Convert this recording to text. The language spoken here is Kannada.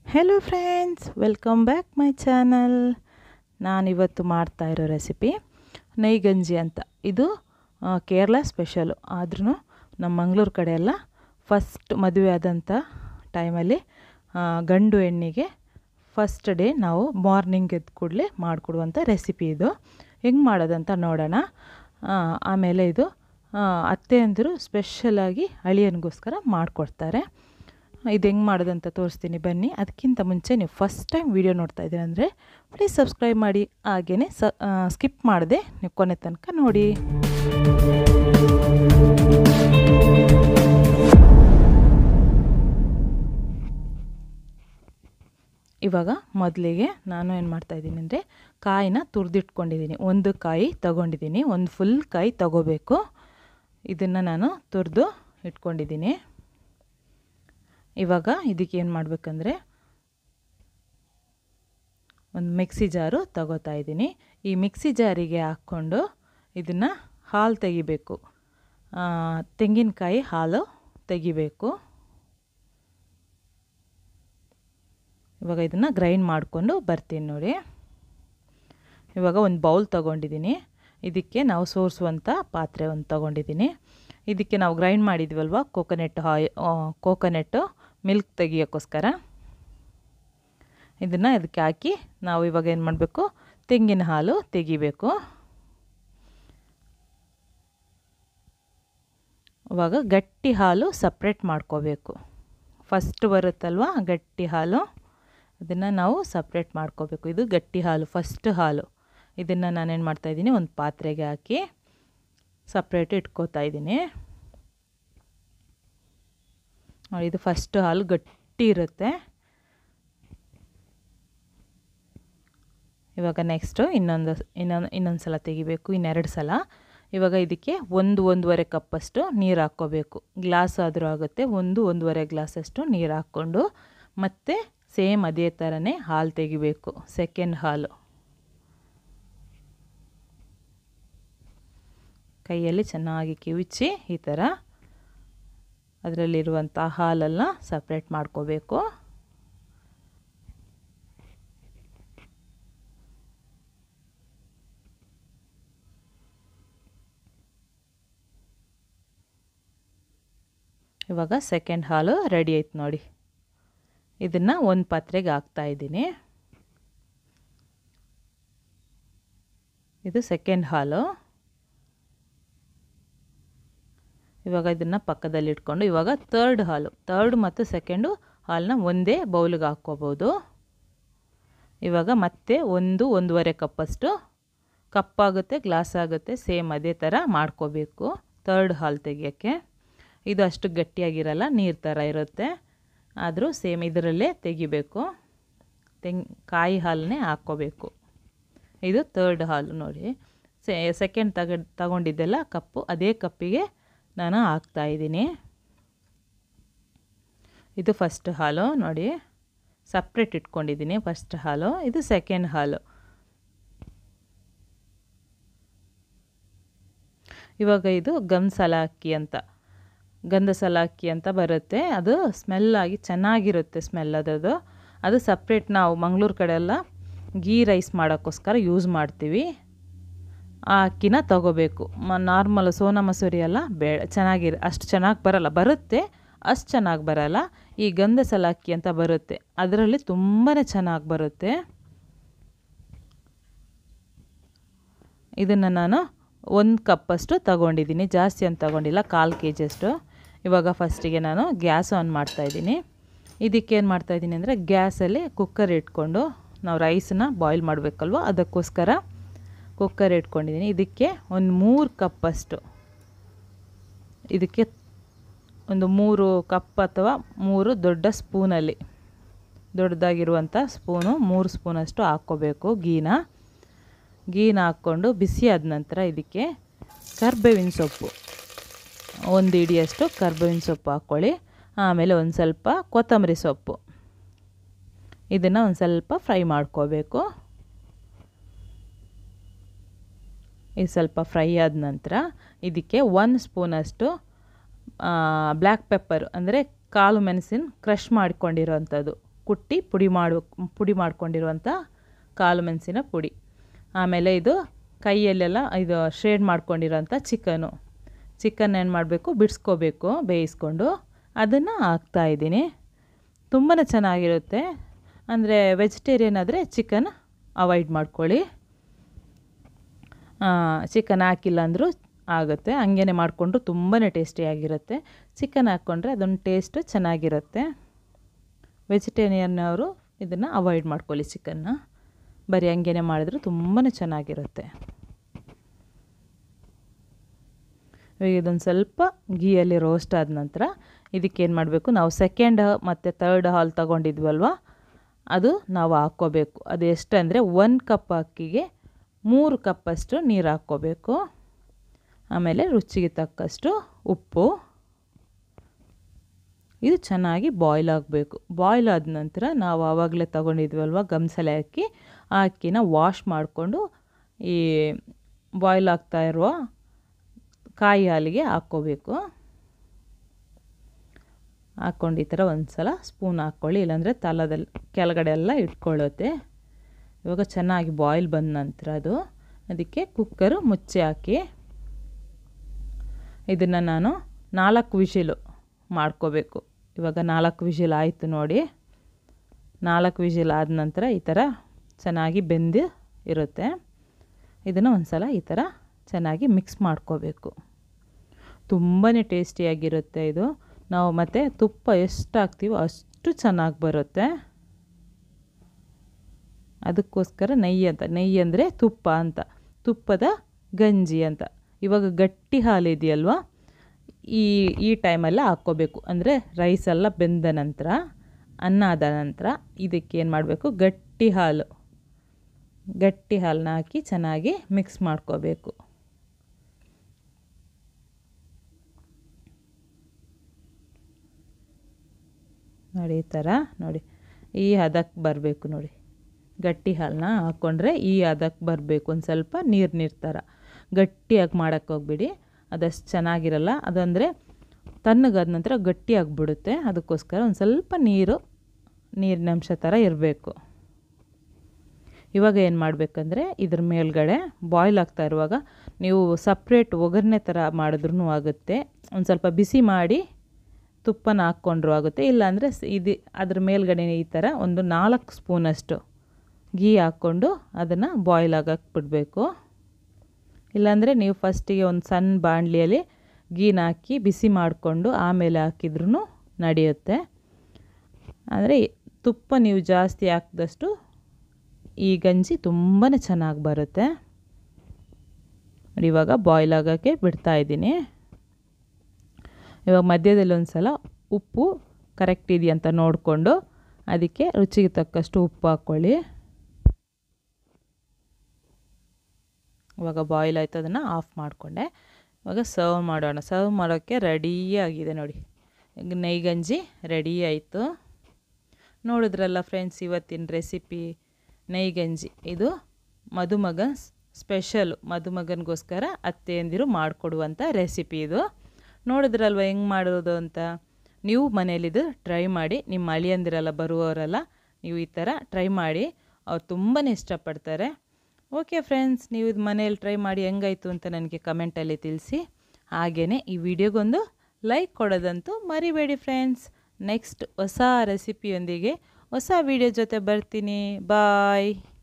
hello friends welcome back my channel ನಾನಿವತ್ತು ಮಾಡ್ತಾ ಇರೋ ರೆಸಿಪಿ ನೈಗಂಜಿ ಅಂತ ಇದು ಆ, ಕೇರಳ ಸ್ಪೆಷಲು ಆದ್ರೂ ನಮ್ಮ ಮಂಗಳೂರು ಕಡೆ ಎಲ್ಲ ಫಸ್ಟ್ ಮದುವೆ ಆದಂಥ ಟೈಮಲ್ಲಿ ಆ, ಗಂಡು ಹೆಣ್ಣಿಗೆ ಫಸ್ಟ್ ಡೇ ನಾವು ಮಾರ್ನಿಂಗ್ ಎದ್ದ ಕೂಡಲೇ ಮಾಡಿಕೊಡುವಂಥ ರೆಸಿಪಿ ಇದು ಹೆಂಗೆ ಮಾಡೋದಂತ ನೋಡೋಣ ಆ, ಆಮೇಲೆ ಇದು ಆ, ಅತ್ತೆ ಅಂದರು ಸ್ಪೆಷಲಾಗಿ ಅಳಿಯನಿಗೋಸ್ಕರ ಮಾಡಿಕೊಡ್ತಾರೆ ಇದು ಹೆಂಗೆ ಮಾಡೋದಂತ ತೋರಿಸ್ತೀನಿ ಬನ್ನಿ ಅದಕ್ಕಿಂತ ಮುಂಚೆ ನೀವು ಫಸ್ಟ್ ಟೈಮ್ ವೀಡಿಯೋ ನೋಡ್ತಾ ಇದ್ದೀರ ಅಂದರೆ ಪ್ಲೀಸ್ ಸಬ್ಸ್ಕ್ರೈಬ್ ಮಾಡಿ ಹಾಗೆಯೇ ಸ ಸ್ಕಿಪ್ ಮಾಡದೆ ನೀವು ಕೊನೆ ತನಕ ನೋಡಿ ಇವಾಗ ಮೊದಲಿಗೆ ನಾನು ಏನು ಮಾಡ್ತಾಯಿದ್ದೀನಿ ಅಂದರೆ ಕಾಯಿನ ತುರಿದಿಟ್ಕೊಂಡಿದ್ದೀನಿ ಒಂದು ಕಾಯಿ ತಗೊಂಡಿದ್ದೀನಿ ಒಂದು ಫುಲ್ ಕಾಯಿ ತಗೋಬೇಕು ಇದನ್ನು ನಾನು ತುರಿದು ಇಟ್ಕೊಂಡಿದ್ದೀನಿ ಇವಾಗ ಇದಕ್ಕೆ ಏನು ಮಾಡಬೇಕಂದ್ರೆ ಒಂದು ಮಿಕ್ಸಿ ಜಾರು ತಗೋತಾ ಇದ್ದೀನಿ ಈ ಮಿಕ್ಸಿ ಜಾರಿಗೆ ಹಾಕ್ಕೊಂಡು ಇದನ್ನು ಹಾಲು ತೆಗಿಬೇಕು ತೆಂಗಿನಕಾಯಿ ಹಾಲು ತೆಗಿಬೇಕು ಇವಾಗ ಇದನ್ನು ಗ್ರೈಂಡ್ ಮಾಡಿಕೊಂಡು ಬರ್ತೀನಿ ನೋಡಿ ಇವಾಗ ಒಂದು ಬೌಲ್ ತೊಗೊಂಡಿದ್ದೀನಿ ಇದಕ್ಕೆ ನಾವು ಸೋರಿಸುವಂಥ ಪಾತ್ರೆ ಒಂದು ತೊಗೊಂಡಿದ್ದೀನಿ ಇದಕ್ಕೆ ನಾವು ಗ್ರೈಂಡ್ ಮಾಡಿದ್ವಲ್ವ ಕೋಕೋನೆಟ್ ಆಯ್ ಕೋಕೋನೆಟ್ಟು ಮಿಲ್ಕ್ ತೆಗಿಯೋಕ್ಕೋಸ್ಕರ ಇದನ್ನು ಇದಕ್ಕೆ ಹಾಕಿ ನಾವು ಇವಾಗ ಏನು ಮಾಡಬೇಕು ತೆಂಗಿನ ಹಾಲು ತೆಗಿಬೇಕು ಇವಾಗ ಗಟ್ಟಿ ಹಾಲು ಸಪ್ರೇಟ್ ಮಾಡ್ಕೋಬೇಕು ಫಸ್ಟ್ ಬರುತ್ತಲ್ವ ಗಟ್ಟಿ ಹಾಲು ಅದನ್ನು ನಾವು ಸಪ್ರೇಟ್ ಮಾಡ್ಕೋಬೇಕು ಇದು ಗಟ್ಟಿ ಹಾಲು ಫಸ್ಟ್ ಹಾಲು ಇದನ್ನು ನಾನೇನು ಮಾಡ್ತಾಯಿದ್ದೀನಿ ಒಂದು ಪಾತ್ರೆಗೆ ಹಾಕಿ ಸಪ್ರೇಟ್ ಇಟ್ಕೋತಾ ಇದ್ದೀನಿ ಇದು ಫಸ್ಟ್ ಹಾಲು ಗಟ್ಟಿ ಇರುತ್ತೆ ಇವಾಗ ನೆಕ್ಸ್ಟು ಇನ್ನೊಂದು ಇನ್ನೊಂದು ಇನ್ನೊಂದು ಸಲ ತೆಗಿಬೇಕು ಇನ್ನೆರಡು ಸಲ ಇವಾಗ ಇದಕ್ಕೆ ಒಂದು ಒಂದೂವರೆ ಕಪ್ಪಷ್ಟು ನೀರು ಹಾಕ್ಕೋಬೇಕು ಗ್ಲಾಸ್ ಆದರೂ ಆಗುತ್ತೆ ಒಂದು ಒಂದೂವರೆ ಗ್ಲಾಸಷ್ಟು ನೀರು ಹಾಕ್ಕೊಂಡು ಮತ್ತು ಸೇಮ್ ಅದೇ ಥರನೇ ಹಾಲು ತೆಗಿಬೇಕು ಸೆಕೆಂಡ್ ಹಾಲು ಕೈಯಲ್ಲಿ ಚೆನ್ನಾಗಿ ಕಿವುಚಿ ಈ ಥರ ಅದರಲ್ಲಿರುವಂಥ ಹಾಲೆಲ್ಲ ಸಪ್ರೇಟ್ ಮಾಡ್ಕೋಬೇಕು ಇವಾಗ ಸೆಕೆಂಡ್ ಹಾಲು ರೆಡಿ ಆಯ್ತು ನೋಡಿ ಇದನ್ನು ಒಂದು ಪಾತ್ರೆಗೆ ಹಾಕ್ತಾ ಇದ್ದೀನಿ ಇದು ಸೆಕೆಂಡ್ ಹಾಲು ಇವಾಗ ಇದನ್ನು ಪಕ್ಕದಲ್ಲಿ ಇಟ್ಕೊಂಡು ಇವಾಗ ತರ್ಡ್ ಹಾಲು ತರ್ಡ್ ಮತ್ತು ಸೆಕೆಂಡು ಹಾಲನ್ನ ಒಂದೇ ಬೌಲಿಗೆ ಹಾಕ್ಕೋಬೋದು ಇವಾಗ ಮತ್ತೆ ಒಂದು ಒಂದೂವರೆ ಕಪ್ಪಷ್ಟು ಕಪ್ಪಾಗುತ್ತೆ ಗ್ಲಾಸ್ ಆಗುತ್ತೆ ಸೇಮ್ ಅದೇ ಥರ ಮಾಡ್ಕೋಬೇಕು ತರ್ಡ್ ಹಾಲು ತೆಗಿಯೋಕ್ಕೆ ಇದು ಅಷ್ಟು ಗಟ್ಟಿಯಾಗಿರಲ್ಲ ನೀರು ಥರ ಇರುತ್ತೆ ಆದರೂ ಸೇಮ್ ಇದರಲ್ಲೇ ತೆಗಿಬೇಕು ತೆಂಗ್ ಕಾಯಿ ಹಾಲನ್ನೇ ಹಾಕ್ಕೋಬೇಕು ಇದು ತರ್ಡ್ ಹಾಲು ನೋಡಿ ಸೆ ಸೆಕೆಂಡ್ ತಗ ತಗೊಂಡಿದ್ದೆಲ್ಲ ಕಪ್ಪು ಅದೇ ಕಪ್ಪಿಗೆ ನಾನು ಹಾಕ್ತಾಯಿದ್ದೀನಿ ಇದು ಫಸ್ಟ್ ಹಾಲು ನೋಡಿ ಸಪ್ರೇಟ್ ಇಟ್ಕೊಂಡಿದ್ದೀನಿ ಫಸ್ಟ್ ಹಾಲು ಇದು ಸೆಕೆಂಡ್ ಹಾಲು ಇವಾಗ ಇದು ಗಮ್ಸಲ ಅಕ್ಕಿ ಅಂತ ಗಂಧಸಾಲ ಅಕ್ಕಿ ಅಂತ ಬರುತ್ತೆ ಅದು ಸ್ಮೆಲ್ಲಾಗಿ ಚೆನ್ನಾಗಿರುತ್ತೆ ಸ್ಮೆಲ್ ಅದದು ಅದು ಸಪ್ರೇಟ್ ನಾವು ಮಂಗಳೂರು ಕಡೆ ಎಲ್ಲ ಗೀ ರೈಸ್ ಮಾಡೋಕ್ಕೋಸ್ಕರ ಯೂಸ್ ಮಾಡ್ತೀವಿ ಆ ಅಕ್ಕಿನ ತಗೋಬೇಕು ಮ ನಾರ್ಮಲ್ ಸೋನಾ ಮಸೂರಿ ಎಲ್ಲ ಬೇಡ ಚೆನ್ನಾಗಿರ ಅಷ್ಟು ಚೆನ್ನಾಗಿ ಬರಲ್ಲ ಬರುತ್ತೆ ಅಷ್ಟು ಚೆನ್ನಾಗಿ ಬರಲ್ಲ ಈ ಗಂಧಸಾಲ ಅಕ್ಕಿ ಅಂತ ಬರುತ್ತೆ ಅದರಲ್ಲಿ ತುಂಬಾ ಚೆನ್ನಾಗಿ ಬರುತ್ತೆ ಇದನ್ನು ನಾನು ಒಂದು ಕಪ್ಪಷ್ಟು ತಗೊಂಡಿದ್ದೀನಿ ಜಾಸ್ತಿ ಅಂತ ತಗೊಂಡಿಲ್ಲ ಕಾಲು ಕೆ ಜಿಯಷ್ಟು ಇವಾಗ ಫಸ್ಟಿಗೆ ನಾನು ಗ್ಯಾಸ್ ಆನ್ ಮಾಡ್ತಾಯಿದ್ದೀನಿ ಇದಕ್ಕೆ ಏನು ಮಾಡ್ತಾಯಿದ್ದೀನಿ ಅಂದರೆ ಗ್ಯಾಸಲ್ಲಿ ಕುಕ್ಕರ್ ಇಟ್ಕೊಂಡು ನಾವು ರೈಸನ್ನ ಬಾಯ್ಲ್ ಮಾಡಬೇಕಲ್ವ ಅದಕ್ಕೋಸ್ಕರ ಕುಕ್ಕರ್ ಇಟ್ಕೊಂಡಿದ್ದೀನಿ ಇದಕ್ಕೆ ಒಂದು ಮೂರು ಕಪ್ಪಷ್ಟು ಇದಕ್ಕೆ ಒಂದು ಮೂರು ಕಪ್ ಅಥವಾ ಮೂರು ದೊಡ್ಡ ಸ್ಪೂನಲ್ಲಿ ದೊಡ್ಡದಾಗಿರುವಂಥ ಸ್ಪೂನು ಮೂರು ಸ್ಪೂನಷ್ಟು ಹಾಕ್ಕೋಬೇಕು ಗೀನ ಗೀನ ಹಾಕ್ಕೊಂಡು ಬಿಸಿ ಆದ ನಂತರ ಇದಕ್ಕೆ ಕರ್ಬೇವಿನ ಸೊಪ್ಪು ಒಂದು ಇಡಿಯಷ್ಟು ಕರ್ಬೇವಿನ ಸೊಪ್ಪು ಹಾಕ್ಕೊಳ್ಳಿ ಆಮೇಲೆ ಒಂದು ಸ್ವಲ್ಪ ಕೊತ್ತಂಬರಿ ಸೊಪ್ಪು ಇದನ್ನು ಒಂದು ಸ್ವಲ್ಪ ಫ್ರೈ ಮಾಡ್ಕೋಬೇಕು ಇದು ಸ್ವಲ್ಪ ಫ್ರೈ ಆದ ನಂತರ ಇದಕ್ಕೆ ಒಂದು ಸ್ಪೂನಷ್ಟು ಬ್ಲ್ಯಾಕ್ ಪೆಪ್ಪರ್ ಅಂದರೆ ಕಾಳು ಮೆಣಸಿನ ಕ್ರಷ್ ಮಾಡ್ಕೊಂಡಿರೋವಂಥದ್ದು ಕುಟ್ಟಿ ಪುಡಿ ಮಾಡು ಪುಡಿ ಮಾಡ್ಕೊಂಡಿರುವಂಥ ಕಾಳು ಮೆಣಸಿನ ಪುಡಿ ಆಮೇಲೆ ಇದು ಕೈಯಲ್ಲೆಲ್ಲ ಇದು ಶ್ರೇಡ್ ಮಾಡ್ಕೊಂಡಿರೋಂಥ ಚಿಕನು ಚಿಕನ್ ಏನು ಮಾಡಬೇಕು ಬಿಡಿಸ್ಕೋಬೇಕು ಬೇಯಿಸ್ಕೊಂಡು ಅದನ್ನು ಹಾಕ್ತಾಯಿದ್ದೀನಿ ತುಂಬಾ ಚೆನ್ನಾಗಿರುತ್ತೆ ಅಂದರೆ ವೆಜಿಟೇರಿಯನ್ ಆದರೆ ಚಿಕನ್ ಅವಾಯ್ಡ್ ಮಾಡ್ಕೊಳ್ಳಿ ಚಿಕನ್ ಹಾಕಿಲ್ಲ ಅಂದರೂ ಆಗುತ್ತೆ ಹಂಗೇ ಮಾಡಿಕೊಂಡ್ರು ತುಂಬಾ ಟೇಸ್ಟಿಯಾಗಿರುತ್ತೆ ಚಿಕನ್ ಹಾಕ್ಕೊಂಡ್ರೆ ಅದೊಂದು ಟೇಸ್ಟು ಚೆನ್ನಾಗಿರುತ್ತೆ ವೆಜಿಟೇರಿಯನ್ ಅವರು ಇದನ್ನು ಅವಾಯ್ಡ್ ಮಾಡ್ಕೊಳ್ಳಿ ಚಿಕನ್ನ ಬರೀ ಹಂಗೇ ಮಾಡಿದ್ರು ತುಂಬಾ ಚೆನ್ನಾಗಿರುತ್ತೆ ಇವಾಗ ಇದೊಂದು ಸ್ವಲ್ಪ ಗೀಯಲ್ಲಿ ರೋಸ್ಟ್ ಆದ ನಂತರ ಇದಕ್ಕೇನು ಮಾಡಬೇಕು ನಾವು ಸೆಕೆಂಡ್ ಮತ್ತು ತರ್ಡ್ ಹಾಲ್ ತೊಗೊಂಡಿದ್ವಲ್ವ ಅದು ನಾವು ಹಾಕ್ಕೋಬೇಕು ಅದು ಎಷ್ಟಂದರೆ ಒಂದು ಕಪ್ ಅಕ್ಕಿಗೆ ಮೂರು ಕಪ್ಪಷ್ಟು ನೀರು ಹಾಕ್ಕೋಬೇಕು ಆಮೇಲೆ ರುಚಿಗೆ ತಕ್ಕಷ್ಟು ಉಪ್ಪು ಇದು ಚೆನ್ನಾಗಿ ಬಾಯ್ಲ್ ಆಗಬೇಕು ಬಾಯ್ಲ್ ಆದ ನಂತರ ನಾವು ಆವಾಗಲೇ ತೊಗೊಂಡಿದ್ವಲ್ವ ಗಮ್ಸಲೆ ಅಕ್ಕಿ ಆ ಅಕ್ಕಿನ ವಾಶ್ ಮಾಡಿಕೊಂಡು ಈ ಬಾಯ್ಲ್ ಆಗ್ತಾ ಇರುವ ಕಾಯಿ ಹಾಲಿಗೆ ಹಾಕ್ಕೋಬೇಕು ಹಾಕ್ಕೊಂಡು ಈ ಥರ ಒಂದು ಸಲ ಸ್ಪೂನ್ ಹಾಕ್ಕೊಳ್ಳಿ ಇಲ್ಲಾಂದರೆ ತಲದಲ್ಲಿ ಕೆಳಗಡೆ ಎಲ್ಲ ಇಟ್ಕೊಳ್ಳುತ್ತೆ ಇವಾಗ ಚೆನ್ನಾಗಿ ಬಾಯ್ಲ್ ಬಂದ ನಂತರ ಅದು ಅದಕ್ಕೆ ಕುಕ್ಕರು ಮುಚ್ಚಿ ಹಾಕಿ ಇದನ್ನು ನಾನು ನಾಲ್ಕು ವಿಷಿಲು ಮಾಡ್ಕೋಬೇಕು ಇವಾಗ ನಾಲ್ಕು ವಿಷಿಲ್ ಆಯಿತು ನೋಡಿ ನಾಲ್ಕು ವಿಷಿಲ್ ಆದ ನಂತರ ಈ ಥರ ಚೆನ್ನಾಗಿ ಬೆಂದು ಇರುತ್ತೆ ಇದನ್ನು ಒಂದು ಸಲ ಈ ಥರ ಚೆನ್ನಾಗಿ ಮಿಕ್ಸ್ ಮಾಡ್ಕೋಬೇಕು ತುಂಬಾ ಟೇಸ್ಟಿಯಾಗಿರುತ್ತೆ ಇದು ನಾವು ಮತ್ತು ತುಪ್ಪ ಎಷ್ಟು ಹಾಕ್ತೀವೋ ಅಷ್ಟು ಚೆನ್ನಾಗಿ ಬರುತ್ತೆ ಅದಕ್ಕೋಸ್ಕರ ನೆಯ್ಯಿ ಅಂತ ನೆಯ್ಯಿ ಅಂದರೆ ತುಪ್ಪ ಅಂತ ತುಪ್ಪದ ಗಂಜಿ ಅಂತ ಇವಾಗ ಗಟ್ಟಿ ಹಾಲು ಇದೆಯಲ್ವ ಈ ಈ ಟೈಮಲ್ಲ ಹಾಕ್ಕೋಬೇಕು ಅಂದರೆ ರೈಸ್ ಎಲ್ಲ ಬೆಂದ ನಂತರ ಅನ್ನ ಆದ ನಂತರ ಇದಕ್ಕೇನು ಮಾಡಬೇಕು ಗಟ್ಟಿ ಹಾಲು ಗಟ್ಟಿ ಹಾಲನ್ನ ಹಾಕಿ ಚೆನ್ನಾಗಿ ಮಿಕ್ಸ್ ಮಾಡ್ಕೋಬೇಕು ನೋಡಿ ಈ ಥರ ನೋಡಿ ಈ ಹದಕ್ಕೆ ಬರಬೇಕು ನೋಡಿ ಗಟ್ಟಿ ಹಾಲನ್ನ ಹಾಕ್ಕೊಂಡ್ರೆ ಈ ಹದಕ್ಕೆ ಬರಬೇಕು ಒಂದು ಸ್ವಲ್ಪ ನೀರು ನೀರು ಥರ ಗಟ್ಟಿಯಾಗಿ ಮಾಡೋಕ್ಕೆ ಹೋಗ್ಬಿಡಿ ಅದಷ್ಟು ಚೆನ್ನಾಗಿರಲ್ಲ ಅದಂದರೆ ತಣ್ಣಗಾದ ನಂತರ ಗಟ್ಟಿಯಾಗಿಬಿಡುತ್ತೆ ಅದಕ್ಕೋಸ್ಕರ ಒಂದು ಸ್ವಲ್ಪ ನೀರು ನೀರಿನ ಅಂಶ ಥರ ಇರಬೇಕು ಇವಾಗ ಏನು ಮಾಡಬೇಕಂದ್ರೆ ಇದ್ರ ಮೇಲ್ಗಡೆ ಬಾಯ್ಲ್ ಆಗ್ತಾ ಇರುವಾಗ ನೀವು ಸಪ್ರೇಟ್ ಒಗ್ಗರಣೆ ಥರ ಮಾಡಿದ್ರೂ ಆಗುತ್ತೆ ಒಂದು ಸ್ವಲ್ಪ ಬಿಸಿ ಮಾಡಿ ತುಪ್ಪನ ಹಾಕ್ಕೊಂಡ್ರೂ ಆಗುತ್ತೆ ಇಲ್ಲಾಂದರೆ ಇದು ಅದ್ರ ಮೇಲ್ಗಡೆ ಈ ಥರ ಒಂದು ನಾಲ್ಕು ಸ್ಪೂನಷ್ಟು ಗೀ ಹಾಕ್ಕೊಂಡು ಅದನ್ನು ಬಾಯ್ಲ್ ಆಗಕ್ಕೆ ಬಿಡಬೇಕು ಇಲ್ಲಾಂದರೆ ನೀವು ಫಸ್ಟಿಗೆ ಒಂದು ಸಣ್ಣ ಬಾಣಲಿಯಲ್ಲಿ ಗೀನ ಹಾಕಿ ಬಿಸಿ ಮಾಡಿಕೊಂಡು ಆಮೇಲೆ ಹಾಕಿದ್ರೂ ನಡೆಯುತ್ತೆ ಅಂದರೆ ತುಪ್ಪ ನೀವು ಜಾಸ್ತಿ ಹಾಕಿದಷ್ಟು ಈ ಗಂಜಿ ತುಂಬಾ ಚೆನ್ನಾಗಿ ಬರುತ್ತೆ ಇವಾಗ ಬಾಯ್ಲ್ ಆಗೋಕ್ಕೆ ಬಿಡ್ತಾ ಇದ್ದೀನಿ ಇವಾಗ ಮಧ್ಯದಲ್ಲಿ ಒಂದು ಸಲ ಉಪ್ಪು ಕರೆಕ್ಟ್ ಇದೆಯಂತ ನೋಡಿಕೊಂಡು ಅದಕ್ಕೆ ರುಚಿಗೆ ತಕ್ಕಷ್ಟು ಉಪ್ಪು ಹಾಕ್ಕೊಳ್ಳಿ ಇವಾಗ ಬಾಯ್ಲ್ ಆಯ್ತು ಅದನ್ನು ಆಫ್ ಮಾಡಿಕೊಂಡೆ ಇವಾಗ ಸರ್ವ್ ಮಾಡೋಣ ಸರ್ವ್ ಮಾಡೋಕ್ಕೆ ರೆಡಿಯಾಗಿದೆ ನೋಡಿ ಈಗ ನೆಯ್ಗಂಜಿ ರೆಡಿ ಆಯಿತು ನೋಡಿದ್ರಲ್ಲ ಫ್ರೆಂಡ್ಸ್ ಇವತ್ತಿನ ರೆಸಿಪಿ ನೆಯ್ಗಂಜಿ ಇದು ಮದುಮಗನ್ ಸ್ಪೆಷಲು ಮದುಮಗನಿಗೋಸ್ಕರ ಅತ್ತೆಯಂದಿರು ಮಾಡಿಕೊಡುವಂಥ ರೆಸಿಪಿ ಇದು ನೋಡಿದ್ರಲ್ವ ಹೆಂಗೆ ಮಾಡೋದು ಅಂತ ನೀವು ಮನೇಲಿದು ಟ್ರೈ ಮಾಡಿ ನಿಮ್ಮ ಅಳಿಯಂದಿರೆಲ್ಲ ಬರುವವರೆಲ್ಲ ನೀವು ಈ ಥರ ಟ್ರೈ ಮಾಡಿ ಅವ್ರು ತುಂಬಾ ಇಷ್ಟಪಡ್ತಾರೆ ಓಕೆ ಫ್ರೆಂಡ್ಸ್ ನೀವು ಇದು ಮನೇಲಿ ಟ್ರೈ ಮಾಡಿ ಹೆಂಗಾಯಿತು ಅಂತ ನನಗೆ ಕಮೆಂಟಲ್ಲಿ ತಿಳಿಸಿ ಹಾಗೆಯೇ ಈ ವಿಡಿಯೋಗೊಂದು ಲೈಕ್ ಕೊಡೋದಂತೂ ಮರಿಬೇಡಿ ಫ್ರೆಂಡ್ಸ್ ನೆಕ್ಸ್ಟ್ ಹೊಸ ರೆಸಿಪಿಯೊಂದಿಗೆ ಹೊಸ ವಿಡಿಯೋ ಜೊತೆ ಬರ್ತೀನಿ ಬಾಯ್